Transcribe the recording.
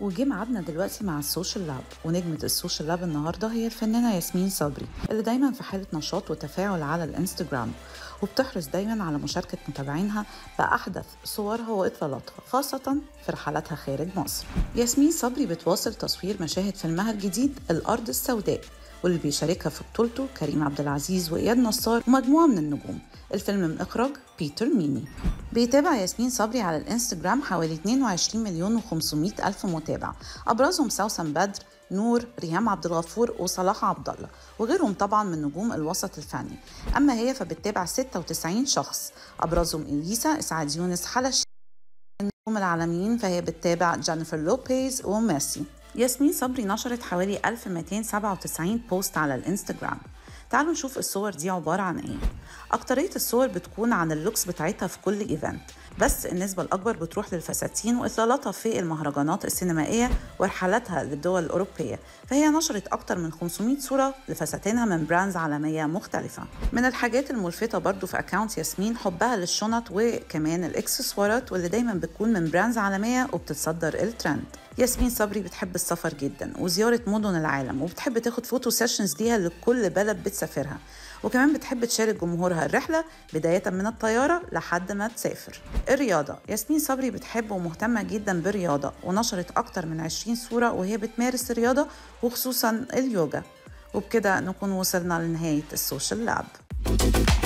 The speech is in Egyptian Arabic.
وجه ميعادنا دلوقتي مع السوشيال لاب ونجمة السوشيال لاب النهاردة هي الفنانة ياسمين صبري اللي دايما في حالة نشاط وتفاعل على الانستجرام وبتحرص دايما على مشاركة متابعينها بأحدث صورها وإطلالاتها خاصة في رحلاتها خارج مصر ياسمين صبري بتواصل تصوير مشاهد فيلمها الجديد الأرض السوداء واللي بيشاركها في بطولته كريم عبد العزيز وإياد نصار ومجموعة من النجوم الفيلم من إخراج بيتر ميمي بيتابع ياسمين صبري على الانستجرام حوالي 22 مليون و500 ألف متابع أبرزهم سوسن بدر نور ريهام عبد الغفور وصلاح عبد الله وغيرهم طبعا من نجوم الوسط الفني اما هي فبتتابع 96 شخص ابرزهم اليسا اسعاد يونس حلا النجوم العالميين فهي بتتابع جينيفر لوبيز وميسي ياسمين صبري نشرت حوالي 1297 بوست على الانستجرام تعالوا نشوف الصور دي عبارة عن ايه أكترية الصور بتكون عن اللوكس بتاعتها في كل ايفنت بس النسبة الأكبر بتروح للفساتين وإطلالاتها في المهرجانات السينمائية ورحلاتها للدول الأوروبية فهي نشرت أكتر من 500 صورة لفساتينها من براندز عالمية مختلفة من الحاجات الملفتة برضو في أكاونت ياسمين حبها للشنط وكمان الإكسسوارات واللي دايما بتكون من براندز عالمية وبتتصدر الترند ياسمين صبري بتحب السفر جدا وزيارة مدن العالم وبتحب تاخد فوتو سيشنز ليها لكل بلد بتسافرها وكمان بتحب تشارك جمهورها الرحلة بداية من الطيارة لحد ما تسافر الرياضة ياسمين صبري بتحب ومهتمة جدا بالرياضة ونشرت أكتر من 20 صورة وهي بتمارس الرياضة وخصوصا اليوجا وبكده نكون وصلنا لنهاية السوشيال لاب